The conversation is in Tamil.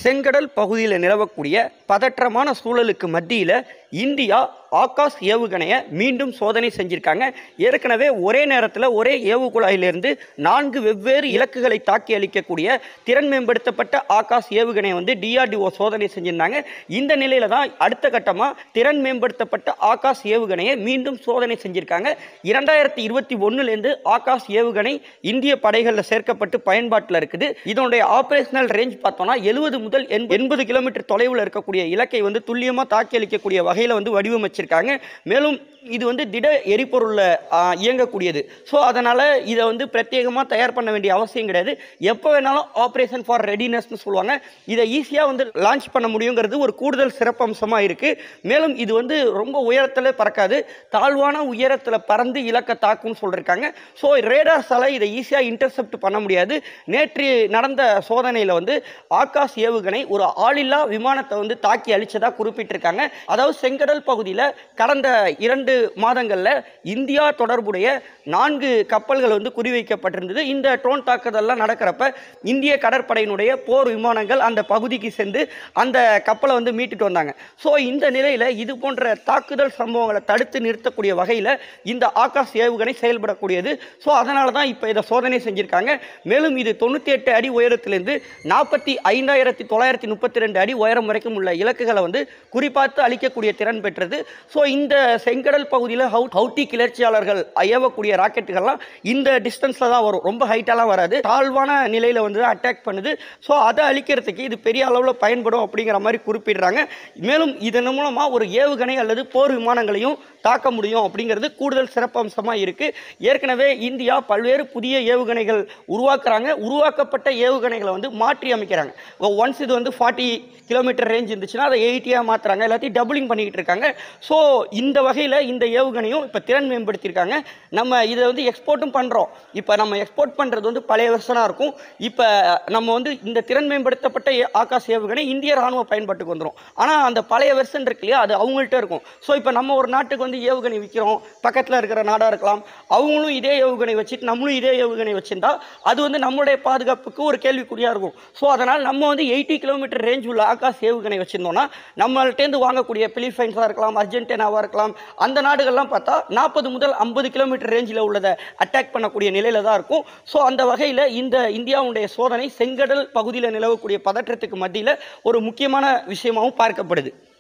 செங்கடல் பகுதியில் நிலவக்கூடிய பதற்றமான சூழலுக்கு மத்தியில் இந்தியா ஆகாஷ் ஏவுகணையை மீண்டும் சோதனை செஞ்சிருக்காங்க ஏற்கனவே ஒரே நேரத்தில் ஒரே ஏவுகுழாயிலிருந்து நான்கு வெவ்வேறு இலக்குகளை தாக்கி அளிக்கக்கூடிய திறன் மேம்படுத்தப்பட்ட ஆகாஷ் ஏவுகணையை வந்து டிஆர்டிஓ சோதனை செஞ்சிருந்தாங்க இந்த நிலையில தான் அடுத்த கட்டமாக திறன் மேம்படுத்தப்பட்ட ஆகாஷ் ஏவுகணையை மீண்டும் சோதனை செஞ்சிருக்காங்க இரண்டாயிரத்தி இருபத்தி ஒன்றுலேருந்து ஆகாஷ் ஏவுகணை இந்திய படைகளில் சேர்க்கப்பட்டு பயன்பாட்டில் இருக்குது இதனுடைய ஆபரேஷனல் ரேஞ்ச் பார்த்தோம்னா எழுபது முதல் எண்பது கிலோமீட்டர் தொலைவில் இருக்கக்கூடிய இலக்கை வந்து துல்லியமாக தாக்கி அளிக்கக்கூடிய வகையில் வந்து வடிவமைச்சிருக்காங்க மேலும் இது வந்து திட எரிபொருளில் இயங்கக்கூடியது ஸோ அதனால் இதை வந்து பிரத்யேகமாக தயார் பண்ண வேண்டிய அவசியம் கிடையாது எப்போ வேணாலும் ஆப்ரேஷன் ஃபார் ரெடினஸ்னு சொல்லுவாங்க இதை ஈஸியாக வந்து லான்ச் பண்ண முடியுங்கிறது ஒரு கூடுதல் சிறப்பம்சமாக இருக்குது மேலும் இது வந்து ரொம்ப உயரத்தில் பறக்காது தாழ்வான உயரத்தில் பறந்து இலக்கை தாக்கும்னு சொல்லியிருக்காங்க ஸோ ரேடார்ஸால் இதை ஈஸியாக இன்டர்செப்ட் பண்ண முடியாது நேற்று நடந்த சோதனையில் வந்து ஆகாஷ் ஏவுகணை ஒரு ஆளில்லா விமானத்தை வந்து தாக்கி அழிச்சதாக குறிப்பிட்டிருக்காங்க அதாவது செங்கடல் பகுதியில் கடந்த இரண்டு மாதங்களில் இந்தியா தொடர்புடைய நான்கு கப்பல்கள் வந்து குறிவைக்கப்பட்டிருந்தது இந்த ட்ரோன் தாக்குதல்லாம் நடக்கிறப்ப இந்திய கடற்படையினுடைய போர் விமானங்கள் அந்த பகுதிக்கு சென்று அந்த கப்பலை வந்து மீட்டுட்டு வந்தாங்க ஸோ இந்த நிலையில் இது போன்ற தாக்குதல் சம்பவங்களை தடுத்து நிறுத்தக்கூடிய வகையில் இந்த ஆகாஷ் ஏவுகணை செயல்படக்கூடியது ஸோ அதனால தான் இப்போ இதை சோதனை செஞ்சுருக்காங்க மேலும் இது தொண்ணூற்றி எட்டு அடி உயரத்திலிருந்து நாற்பத்தி ஐந்தாயிரத்தி தொள்ளாயிரத்தி முப்பத்தி ரெண்டு அடி உயரம் வரைக்கும் உள்ள இலக்குகளை வந்து குறிப்பார்த்து அளிக்கக்கூடிய திறன் பெற்றது ஸோ இந்த செங்கடல் பகுதியில் ஹவு ஹவுட்டி கிளர்ச்சியாளர்கள் ஏவக்கூடிய ராக்கெட்டுகள்லாம் இந்த டிஸ்டன்ஸில் தான் வரும் ரொம்ப ஹைட்டாலாம் வராது தாழ்வான நிலையில் வந்து அட்டாக் பண்ணுது ஸோ அதை அழிக்கிறதுக்கு இது பெரிய அளவில் பயன்படும் அப்படிங்கிற மாதிரி குறிப்பிடுறாங்க மேலும் இதன் மூலமாக ஒரு ஏவுகணை அல்லது போர் விமானங்களையும் தாக்க முடியும் அப்படிங்கிறது கூடுதல் சிறப்பம்சமாக இருக்குது ஏற்கனவே இந்தியா பல்வேறு புதிய ஏவுகணைகள் உருவாக்குறாங்க உருவாக்கப்பட்ட ஏவுகணைகளை வந்து மாற்றி அமைக்கிறாங்க ஒன்ஸ் இது வந்து ஃபார்ட்டி கிலோமீட்டர் ரேஞ்ச் இருந்துச்சுன்னா அதை எயிட்டியாக மாற்றுறாங்க எல்லாத்தையும் டபுளிங் பண்ணிக்கிட்டு இருக்காங்க ஸோ இந்த வகையில் இந்த ஏவுகணையும் இப்போ திறன் மேம்படுத்தியிருக்காங்க நம்ம இதை வந்து எக்ஸ்போர்ட்டும் பண்ணுறோம் இப்போ நம்ம எக்ஸ்போர்ட் பண்ணுறது வந்து பழைய வருஷனாக இருக்கும் இப்போ நம்ம வந்து இந்த திறன் மேம்படுத்தப்பட்ட ஏ- ஆகாஷ் ஏவுகணை இந்திய ராணுவ பயன்பாட்டுக்கு வந்துடும் ஆனால் அந்த பழைய வெர்ஷன் இருக்கு இல்லையா அது அவங்கள்ட்ட இருக்கும் ஸோ இப்போ நம்ம ஒரு நாட்டுக்கு வந்து ஏவுகணை விற்கிறோம் பக்கத்தில் இருக்கிற நாடாக இருக்கலாம் அவங்களும் இதே ஏவுகணை வச்சுட்டு நம்மளும் இதே ஏவுகணை வச்சிருந்தா அது வந்து நம்மளுடைய பாதுகாப்புக்கு ஒரு கேள்விக்குறியாக இருக்கும் ஸோ அதனால் நம்ம வந்து எயிட்டி கிலோமீட்டர் ரேஞ்ச் உள்ள ஆகாஷ் ஏவுகணை வச்சிருந்தோம்னா நம்மள்ட்டேருந்து வாங்கக்கூடிய பிலிப்பைன்ஸாக இருக்கலாம் அர்ஜென்டினாவாக இருக்கலாம் அந்த நாடுகள்லாம் பார்த்தா நாற்பது முதல் ஐம்பது கிலோமீட்டர் ரேஞ்சில் உள்ளதை அட்டாக் பண்ணக்கூடிய நிலையில தான் இருக்கும் ஸோ அந்த வகையில் இந்த இந்தியாவுடைய சோதனை செங்கடல் பகுதியில் நிலவக்கூடிய பதற்றத்துக்கு மத்தியில் ஒரு முக்கியமான விஷயமாகவும் பார்க்கப்படுது